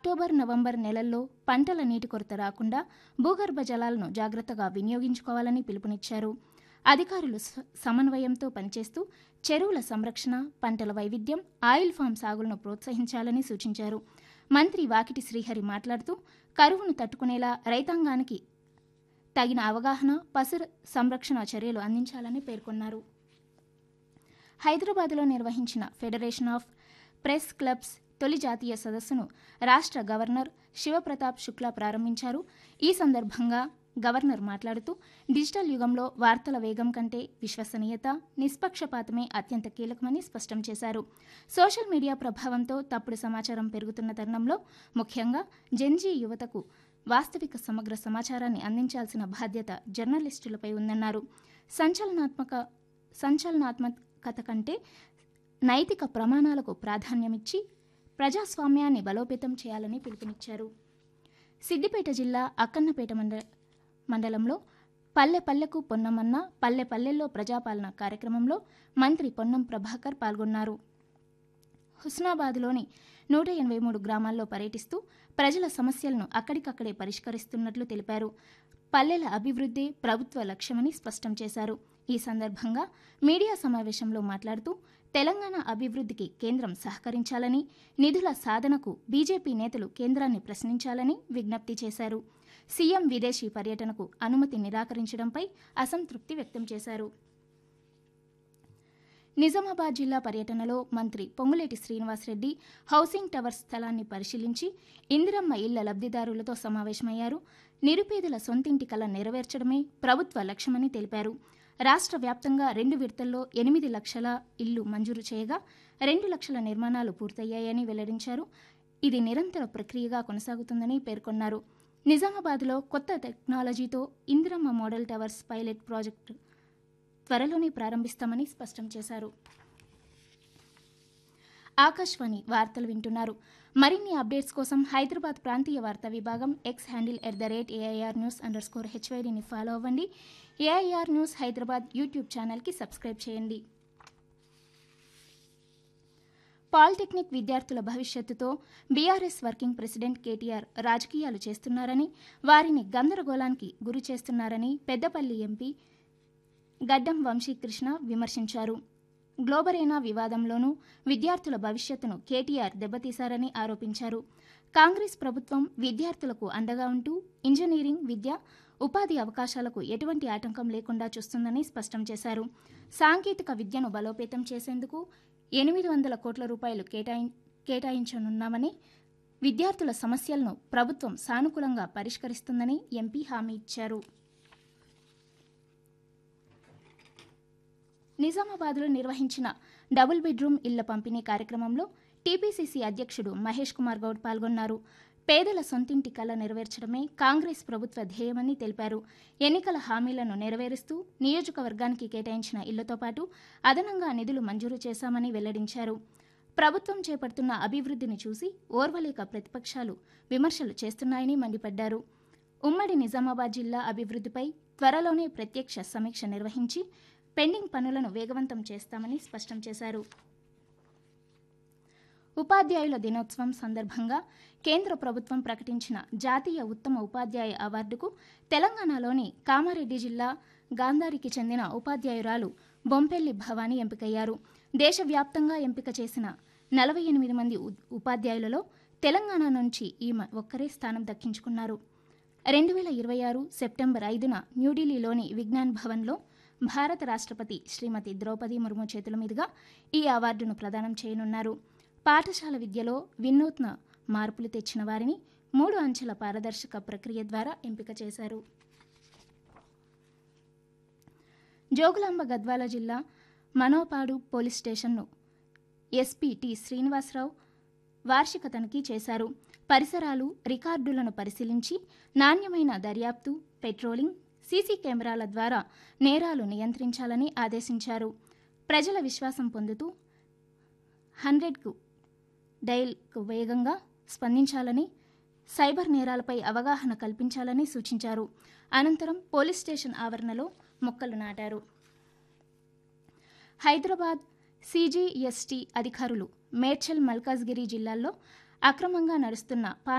October November నెలల్లో పంటల నీటి కొరత రాకుండా భూగర్భ జలాలను జాగ్రత్తగా వినియోగించుకోవాలని పిలుపునిచ్చారు అధికారులు స- సమన్వయంతో పనిచేస్తూ చెరువుల సంరక్షణ పంటల వైవిధ్యం ఆయిల్ ఫామ్ సాగులను ప్రోత్సహించాలని సూచించారు మంత్రి వాకిటి శ్రీహరి మాట్లాడుతూ కరువును తట్టుకునేలా రైతాంగానికి తగిన అవగాహన పశు సంరక్షణ చర్యలు అందించాలని పేర్కొన్నారు హైదరాబాద్లో నిర్వహించిన ఫెడరేషన్ ఆఫ్ ప్రెస్ క్లబ్స్ తొలి జాతీయ సదస్సును రాష్ట్ర గవర్నర్ శివప్రతాప్ శుక్లా ప్రారంభించారు ఈ సందర్భంగా గవర్నర్ మాట్లాడుతూ డిజిటల్ యుగంలో వార్తల వేగం కంటే విశ్వసనీయత నిష్పక్షపాతమే అత్యంత కీలకమని స్పష్టం చేశారు సోషల్ మీడియా ప్రభావంతో తప్పుడు సమాచారం పెరుగుతున్న తరుణంలో ముఖ్యంగా జెన్జీ యువతకు వాస్తవిక సమగ్ర సమాచారాన్ని అందించాల్సిన బాధ్యత జర్నలిస్టులపై ఉందన్నారు సంచలనాత్మక సంచలనాత్మకత కంటే నైతిక ప్రమాణాలకు ప్రాధాన్యమిచ్చి ప్రజాస్వామ్యాన్ని బలోపేతం చేయాలని పిలుపునిచ్చారు సిద్దిపేట జిల్లా అక్కన్నపేట మండ మండలంలో పల్లె పల్లెకు పొన్నమన్న పల్లె పల్లెల్లో ప్రజాపాలన కార్యక్రమంలో మంత్రి పొన్నం ప్రభాకర్ పాల్గొన్నారు హుస్నాబాద్లోని నూట ఎనభై మూడు గ్రామాల్లో పర్యటిస్తూ ప్రజల సమస్యలను అక్కడికక్కడే పరిష్కరిస్తున్నట్లు తెలిపారు పల్లెల అభివృద్ధి ప్రభుత్వ లక్ష్యమని స్పష్టం చేశారు ఈ సందర్భంగా మీడియా సమావేశంలో మాట్లాడుతూ తెలంగాణ అభివృద్ధికి కేంద్రం సహకరించాలని నిధుల సాధనకు బీజేపీ నేతలు కేంద్రాన్ని ప్రశ్నించాలని విజ్ఞప్తి చేశారు సీఎం విదేశీ పర్యటనకు అనుమతి నిరాకరించడంపై అసంతృప్తి వ్యక్తం చేశారు నిజామాబాద్ జిల్లా పర్యటనలో మంత్రి పొంగులేటి శ్రీనివాసరెడ్డి హౌసింగ్ టవర్ స్థలాన్ని పరిశీలించి ఇందిరమ్మ ఇళ్ల లబ్ధిదారులతో సమావేశమయ్యారు నిరుపేదల సొంతింటి కల నెరవేర్చడమే ప్రభుత్వ లక్ష్యమని తెలిపారు రాష్ట్ర వ్యాప్తంగా రెండు విడతల్లో ఎనిమిది లక్షల ఇల్లు మంజూరు చేయగా రెండు లక్షల నిర్మాణాలు పూర్తయ్యాయని వెల్లడించారు ఇది నిరంతర ప్రక్రియగా కొనసాగుతుందని పేర్కొన్నారు నిజామాబాద్లో కొత్త టెక్నాలజీతో Indiramma model towers pilot project త్వరలోనే ప్రారంభిస్తామని స్పష్టం చేశారు ఆకాశవాణి వార్తలు వింటున్నారు మరిన్ని అప్డేట్స్ కోసం హైదరాబాద్ ప్రాంతీయ వార్తా విభాగం X handle at the rate AIR news underscore స్కోర్ హెచ్వైడీని ఫాలో అవ్వండి ఏఐఆర్ న్యూస్ హైదరాబాద్ యూట్యూబ్ ఛానల్కి సబ్స్క్రైబ్ చేయండి పాలిటెక్నిక్ విద్యార్థుల భవిష్యత్తుతో బీఆర్ఎస్ వర్కింగ్ ప్రెసిడెంట్ కేటీఆర్ రాజకీయాలు చేస్తున్నారని వారిని గందరగోళానికి గురి చేస్తున్నారని పెద్దపల్లి ఎంపీ గడ్డం వంశీకృష్ణ విమర్శించారు గ్లోబరేనా వివాదంలోనూ విద్యార్థుల భవిష్యత్తును కేటీఆర్ దెబ్బతీశారని ఆరోపించారు కాంగ్రెస్ ప్రభుత్వం విద్యార్థులకు అండగా ఉంటూ ఇంజనీరింగ్ విద్య ఉపాధి అవకాశాలకు ఎటువంటి ఆటంకం లేకుండా చూస్తుందని స్పష్టం చేశారు సాంకేతిక విద్యను బలోపేతం చేసేందుకు ఎనిమిది వందల కోట్ల రూపాయలు కేటాయి కేటాయించనున్నామని విద్యార్థుల సమస్యలను ప్రభుత్వం సానుకూలంగా పరిష్కరిస్తుందని ఎంపీ హామీ ఇచ్చారు నిజామాబాద్లో నిర్వహించిన డబుల్ బెడ్రూమ్ ఇళ్ల పంపిణీ కార్యక్రమంలో టీపీసీసీ అధ్యక్షుడు మహేష్ కుమార్ గౌడ్ పాల్గొన్నారు పేదల సొంతింటి కల నెరవేర్చడమే కాంగ్రెస్ ప్రభుత్వ ధ్యేయమని తెలిపారు ఎన్నికల హామీలను నెరవేరుస్తూ నియోజకవర్గానికి కేటాయించిన ఇళ్లతో పాటు అదనంగా నిధులు మంజూరు చేశామని వెల్లడించారు ప్రభుత్వం చేపడుతున్న అభివృద్ధిని చూసి ఓర్వలేక ప్రతిపక్షాలు విమర్శలు చేస్తున్నాయని మండిపడ్డారు ఉమ్మడి నిజామాబాద్ జిల్లా అభివృద్ధిపై త్వరలోనే ప్రత్యక్ష సమీక్ష నిర్వహించి పెండింగ్ పనులను వేగవంతం చేస్తామని స్పష్టం చేశారు ఉపాధ్యాయుల దినోత్సవం సందర్భంగా కేంద్ర ప్రభుత్వం ప్రకటించిన జాతీయ ఉత్తమ ఉపాధ్యాయ అవార్డుకు తెలంగాణలోని కామారెడ్డి జిల్లా గాంధారికి చెందిన ఉపాధ్యాయురాలు బొంపెల్లి భవానీ ఎంపికయ్యారు దేశవ్యాప్తంగా ఎంపిక చేసిన నలభై ఎనిమిది మంది ఉ- ఉపాధ్యాయులలో తెలంగాణ నుంచి ఈమె ఒక్కరే స్థానం దక్కించుకున్నారు రెండు వేల ఇరవై ఆరు సెప్టెంబర్ ఐదున న్యూఢిల్లీలోని విజ్ఞాన్ భవన్లో భారత రాష్ట్రపతి శ్రీమతి ద్రౌపది ముర్ము చేతుల మీదుగా ఈ అవార్డును ప్రదానం చేయనున్నారు పాఠశాల విద్యలో వినూత్న మార్పులు తెచ్చిన వారిని మూడు అంచెల పారదర్శక ప్రక్రియ ద్వారా ఎంపిక చేశారు జోగులాంబ గద్వాల జిల్లా మనోపాడు పోలీస్ స్టేషన్ను ఎస్పీ టి శ్రీనివాసరావు వార్షిక తనిఖీ చేశారు పరిసరాలు రికార్డులను పరిశీలించి నాణ్యమైన దర్యాప్తు పెట్రోలింగ్ సీసీ కెమెరాల ద్వారా నేరాలు నియంత్రించాలని ఆదేశించారు ప్రజల విశ్వాసం పొందుతూ హండ్రెడ్కు డైల్కు వేగంగా స్పందించాలని సైబర్ నేరాలపై అవగాహన కల్పించాలని సూచించారు అనంతరం పోలీస్ స్టేషన్ ఆవరణలో మొక్కలు నాటారు హైదరాబాద్ సీజీఎస్టీ అధికారులు మేడ్చల్ మల్కాజ్గిరి జిల్లాల్లో అక్రమంగా నడుస్తున్న